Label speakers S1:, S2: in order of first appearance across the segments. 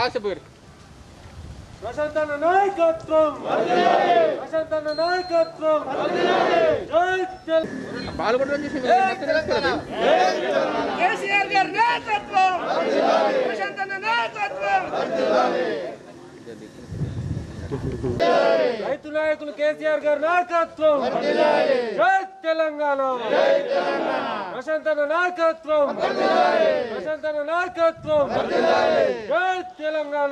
S1: కాసేపు
S2: ప్రశాంతన నాయకత్వం ప్రశాంతన నాయకత్వం జై తెలంగాణ
S1: పాల్గొనడం చేసి
S3: కేసీఆర్ గారి నాయకత్వం ప్రశాంతన నాయకత్వం
S2: రైతు నాయకులు కేసీఆర్ గారి నాయకత్వం జై తెలంగాణ ప్రశాంతన నాయకత్వం ప్రశాంతన నాయకత్వం జై తెలంగాణ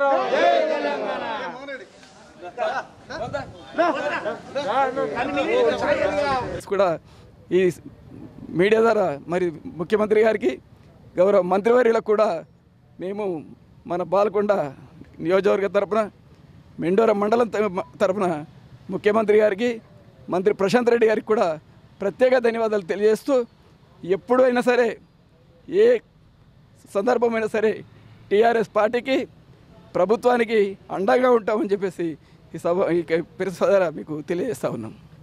S4: కూడా ఈ మీడియా ద్వారా మరి ముఖ్యమంత్రి గారికి గౌరవ మంత్రివర్యులకు కూడా మేము మన బాలకొండ నియోజకవర్గ తరపున మెండోర మండలం త- తరపున ముఖ్యమంత్రి గారికి మంత్రి ప్రశాంత్ రెడ్డి గారికి కూడా ప్రత్యేక ధన్యవాదాలు తెలియజేస్తూ ఎప్పుడు అయినా సరే ఏ సందర్భమైనా సరే టీఆర్ఎస్ పార్టీకి ప్రభుత్వానికి అండగా ఉంటామని చెప్పేసి ఈ సభ ఈ ప్రెస్ ద్వారా మీకు తెలియజేస్తా ఉన్నాం